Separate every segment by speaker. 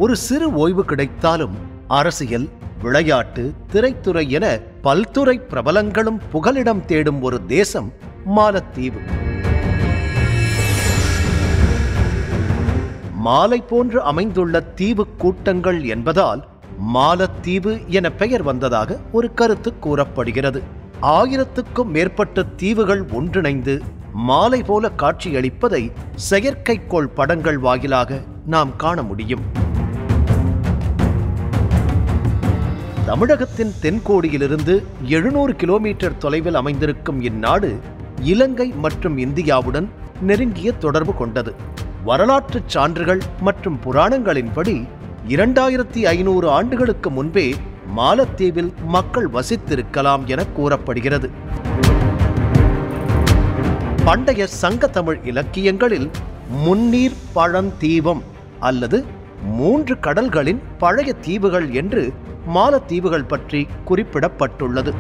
Speaker 1: ஒரு சிறு ஓய்வு கிடைத்தாலும் அரசியல் விளையாட்டு திரைத்துறை என பல்துறை பிரபலங்களும் புகலிடம் தேடும் ஒரு தேசம் மாலத்தீவு மாலை போன்று அமைந்துள்ள தீவு கூட்டங்கள் என்பதால் மாலத்தீவு என பெயர் வந்ததாக ஒரு கருத்து கூறப்படுகிறது ஆயிரத்துக்கும் மேற்பட்ட தீவுகள் ஒன்றிணைந்து மாலை போல காட்சியளிப்பதை செயற்கைக்கோள் படங்கள் வாயிலாக நாம் காண முடியும் தமிழகத்தின் தென்கோடியிலிருந்து எழுநூறு கிலோமீட்டர் தொலைவில் அமைந்திருக்கும் இந்நாடு இலங்கை மற்றும் இந்தியாவுடன் நெருங்கிய தொடர்பு கொண்டது வரலாற்றுச் சான்றுகள் மற்றும் புராணங்களின்படி இரண்டாயிரத்தி ஐநூறு ஆண்டுகளுக்கு முன்பே மாலத்தீவில் மக்கள் வசித்திருக்கலாம் என கூறப்படுகிறது பண்டைய சங்க தமிழ் இலக்கியங்களில் முன்னீர் பழந்தீபம் அல்லது மூன்று கடல்களின் பழைய தீவுகள் என்று மாலத்தீவுகள் பற்றி குறிப்பிடப்பட்டுள்ளது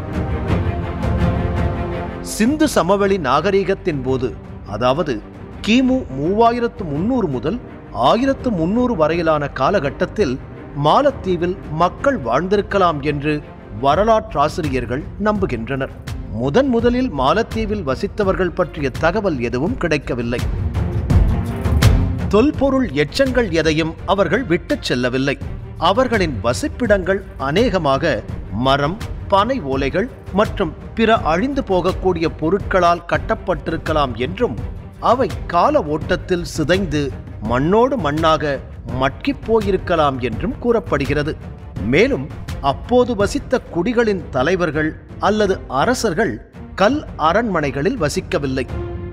Speaker 1: சிந்து சமவெளி நாகரீகத்தின் போது அதாவது கிமு மூவாயிரத்து முன்னூறு முதல் ஆயிரத்து முன்னூறு வரையிலான காலகட்டத்தில் மாலத்தீவில் மக்கள் வாழ்ந்திருக்கலாம் என்று வரலாற்றாசிரியர்கள் நம்புகின்றனர் முதன் முதலில் மாலத்தீவில் வசித்தவர்கள் பற்றிய தகவல் எதுவும் கிடைக்கவில்லை தொல்பொருள் எச்சங்கள் எதையும் அவர்கள் விட்டுச் செல்லவில்லை அவர்களின் வசிப்பிடங்கள் அநேகமாக மரம் பனை ஓலைகள் மற்றும் பிற அழிந்து போகக்கூடிய பொருட்களால் கட்டப்பட்டிருக்கலாம் என்றும் அவை கால ஓட்டத்தில் சிதைந்து மண்ணோடு மண்ணாக மட்கிப் போயிருக்கலாம் என்றும் கூறப்படுகிறது மேலும் அப்போது வசித்த குடிகளின் தலைவர்கள் அல்லது அரசர்கள் கல் அரண்மனைகளில் வசிக்கவில்லை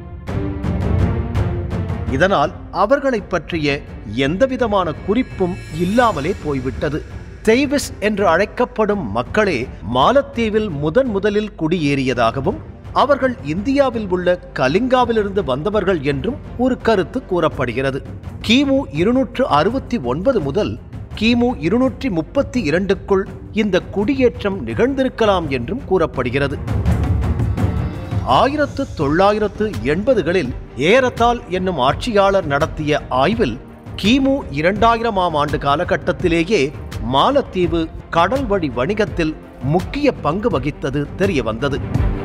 Speaker 1: இதனால் அவர்களைப் பற்றிய எந்தவிதமான குறிப்பும் இல்லாமலே போய்விட்டது தெய்விஸ் என்று அழைக்கப்படும் மக்களே மாலத்தீவில் முதன் முதலில் குடியேறியதாகவும் அவர்கள் இந்தியாவில் உள்ள கலிங்காவிலிருந்து வந்தவர்கள் என்றும் ஒரு கருத்து கூறப்படுகிறது கிமு இருநூற்று அறுபத்தி ஒன்பது முதல் கிமு இருநூற்றி முப்பத்தி இரண்டுக்குள் இந்த குடியேற்றம் நிகழ்ந்திருக்கலாம் என்றும் கூறப்படுகிறது ஆயிரத்து தொள்ளாயிரத்து எண்பதுகளில் ஏரத்தால் என்னும் ஆட்சியாளர் நடத்திய ஆய்வில் கிமு இரண்டாயிரமாம் ஆண்டு காலகட்டத்திலேயே மாலத்தீவு கடல் வழி வணிகத்தில் முக்கிய பங்கு வகித்தது தெரிய வந்தது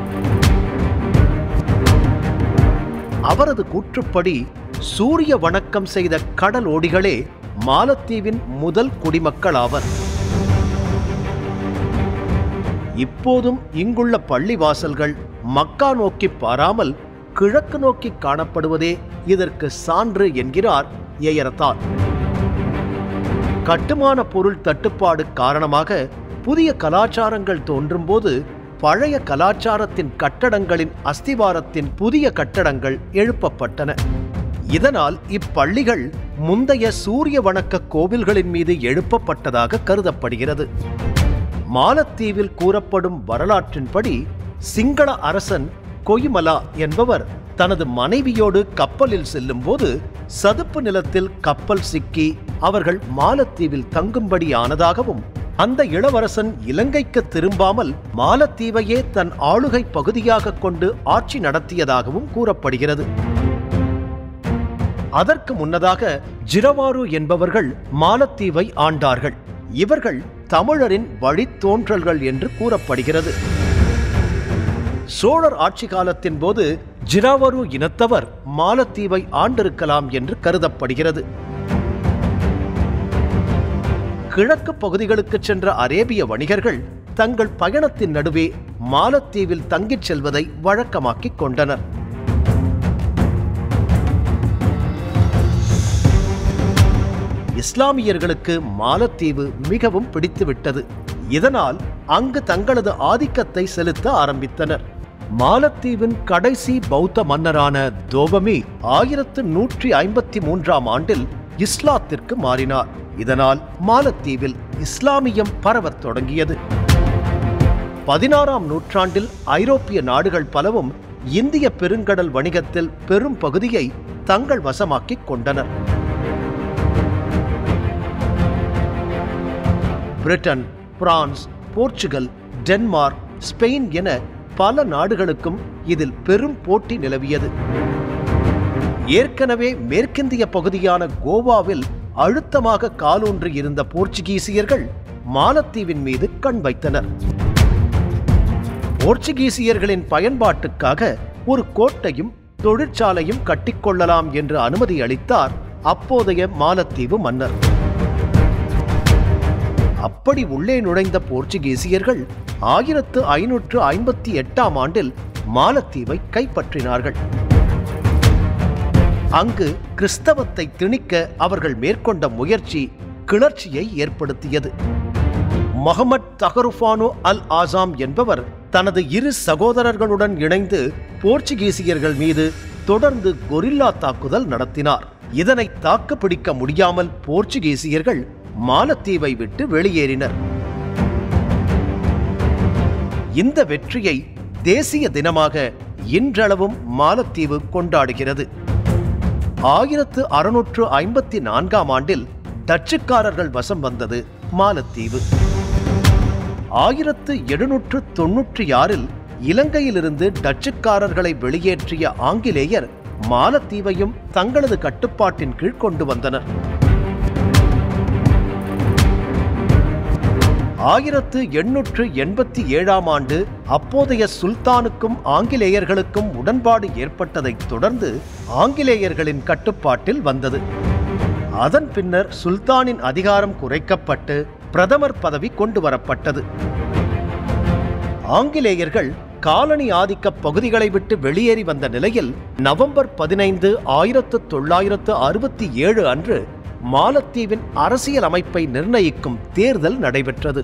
Speaker 1: அவரது கூற்றுப்படி சூரிய வணக்கம் செய்த கடல் ஓடிகளே மாலத்தீவின் முதல் குடிமக்கள் ஆவர் இப்போதும் இங்குள்ள பள்ளிவாசல்கள் மக்கா நோக்கி பாராமல் கிழக்கு நோக்கி காணப்படுவதே இதற்கு சான்று என்கிறார் ஏயரத்தால் கட்டுமான பொருள் தட்டுப்பாடு காரணமாக புதிய கலாச்சாரங்கள் தோன்றும்போது பழைய கலாச்சாரத்தின் கட்டடங்களின் அஸ்திவாரத்தின் புதிய கட்டடங்கள் எழுப்பப்பட்டன இதனால் இப்பள்ளிகள் முந்தைய சூரிய வணக்க கோவில்களின் மீது எழுப்பப்பட்டதாக கருதப்படுகிறது மாலத்தீவில் கூறப்படும் வரலாற்றின்படி சிங்கள அரசன் கொய்மலா என்பவர் தனது மனைவியோடு கப்பலில் செல்லும்போது சதுப்பு நிலத்தில் கப்பல் சிக்கி அவர்கள் மாலத்தீவில் தங்கும்படி ஆனதாகவும் அந்த இளவரசன் இலங்கைக்கு திரும்பாமல் மாலத்தீவையே தன் ஆளுகை பகுதியாக கொண்டு ஆட்சி நடத்தியதாகவும் கூறப்படுகிறது அதற்கு முன்னதாக ஜிரவாரு என்பவர்கள் மாலத்தீவை ஆண்டார்கள் இவர்கள் தமிழரின் வழித்தோன்றல்கள் என்று கூறப்படுகிறது சோழர் ஆட்சி காலத்தின் போது ஜிராவரு இனத்தவர் மாலத்தீவை ஆண்டிருக்கலாம் என்று கருதப்படுகிறது கிழக்கு பகுதிகளுக்கு சென்ற அரேபிய வணிகர்கள் தங்கள் பயணத்தின் நடுவே மாலத்தீவில் தங்கிச் செல்வதை வழக்கமாக்கிக் கொண்டனர் இஸ்லாமியர்களுக்கு மாலத்தீவு மிகவும் பிடித்துவிட்டது இதனால் அங்கு தங்களது ஆதிக்கத்தை செலுத்த ஆரம்பித்தனர் மாலத்தீவின் கடைசி பௌத்த மன்னரான தோபமி ஆயிரத்து நூற்றி ஐம்பத்தி மூன்றாம் ஆண்டில் இஸ்லாத்திற்கு மாறினார் இதனால் மாலத்தீவில் இஸ்லாமியம் பரவத் தொடங்கியது பதினாறாம் நூற்றாண்டில் ஐரோப்பிய நாடுகள் பலவும் இந்திய பெருங்கடல் வணிகத்தில் பெரும் பகுதியை தங்கள் வசமாக்கிக் கொண்டனர் Britain France Portugal Denmark Spain என பல நாடுகளுக்கும் இதில் பெரும் போட்டி நிலவியது ஏற்கனவே மேற்கிந்திய பகுதியான கோவாவில் அழுத்தமாக காலூன்றி இருந்த போர்ச்சுகீசியர்கள் மாலத்தீவின் மீது கண் வைத்தனர் போர்ச்சுகீசியர்களின் பயன்பாட்டுக்காக ஒரு கோட்டையும் தொழிற்சாலையும் கட்டிக்கொள்ளலாம் என்று அனுமதி அளித்தார் அப்போதைய மாலத்தீவு மன்னர் அப்படி உள்ளே நுழைந்த போர்ச்சுகீசியர்கள் ஆயிரத்து ஐநூற்று ஐம்பத்தி எட்டாம் ஆண்டில் மாலத்தீவை கைப்பற்றினார்கள் அங்கு கிறிஸ்தவத்தை திணிக்க அவர்கள் மேற்கொண்ட முயற்சி கிளர்ச்சியை ஏற்படுத்தியது மொஹமட் தகருஃபானு அல் ஆசாம் என்பவர் தனது இரு சகோதரர்களுடன் இணைந்து போர்ச்சுகீசியர்கள் மீது தொடர்ந்து கொரில்லா தாக்குதல் நடத்தினார் இதனை தாக்கு பிடிக்க முடியாமல் போர்ச்சுகீசியர்கள் மாலத்தீவை விட்டு வெளியேறினர் இந்த வெற்றியை தேசிய தினமாக இன்றளவும் மாலத்தீவு கொண்டாடுகிறது ஆயிரத்து அறுநூற்று ஐம்பத்தி நான்காம் ஆண்டில் டச்சுக்காரர்கள் வசம் வந்தது மாலத்தீவு ஆயிரத்து எழுநூற்று தொன்னூற்றி ஆறில் இலங்கையிலிருந்து டச்சுக்காரர்களை வெளியேற்றிய ஆங்கிலேயர் மாலத்தீவையும் தங்களது கட்டுப்பாட்டின் கீழ் கொண்டு வந்தனர் ஆயிரத்து எண்ணூற்று எண்பத்தி ஏழாம் ஆண்டு அப்போதைய சுல்தானுக்கும் ஆங்கிலேயர்களுக்கும் உடன்பாடு ஏற்பட்டதைத் தொடர்ந்து ஆங்கிலேயர்களின் கட்டுப்பாட்டில் வந்தது அதன் பின்னர் சுல்தானின் அதிகாரம் குறைக்கப்பட்டு பிரதமர் பதவி கொண்டு வரப்பட்டது ஆங்கிலேயர்கள் காலனி ஆதிக்க பகுதிகளை விட்டு வெளியேறி வந்த நிலையில் நவம்பர் பதினைந்து ஆயிரத்து தொள்ளாயிரத்து அறுபத்தி ஏழு அன்று மாலத்தீவின் அரசியல் அமைப்பை நிர்ணயிக்கும் தேர்தல் நடைபெற்றது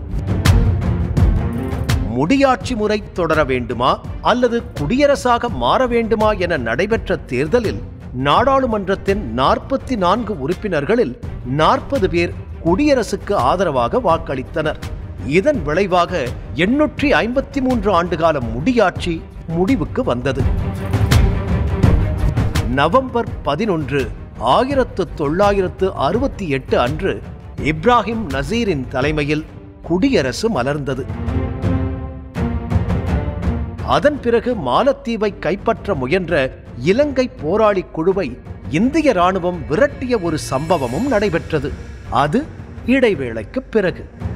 Speaker 1: முடியாட்சி முறை தொடர வேண்டுமா அல்லது குடியரசாக மாற வேண்டுமா என நடைபெற்ற தேர்தலில் நாடாளுமன்றத்தின் நாற்பத்தி நான்கு உறுப்பினர்களில் நாற்பது பேர் குடியரசுக்கு ஆதரவாக வாக்களித்தனர் இதன் விளைவாக எண்ணூற்றி ஐம்பத்தி மூன்று ஆண்டுகால முடியாட்சி முடிவுக்கு வந்தது நவம்பர் பதினொன்று ஆயிரத்து தொள்ளாயிரத்து அறுபத்தி எட்டு அன்று இப்ராஹிம் நசீரின் தலைமையில் குடியரசு மலர்ந்தது அதன் பிறகு மாலத்தீவை கைப்பற்ற முயன்ற இலங்கை போராளி குழுவை இந்திய ராணுவம் விரட்டிய ஒரு சம்பவமும் நடைபெற்றது அது இடைவேளைக்கு பிறகு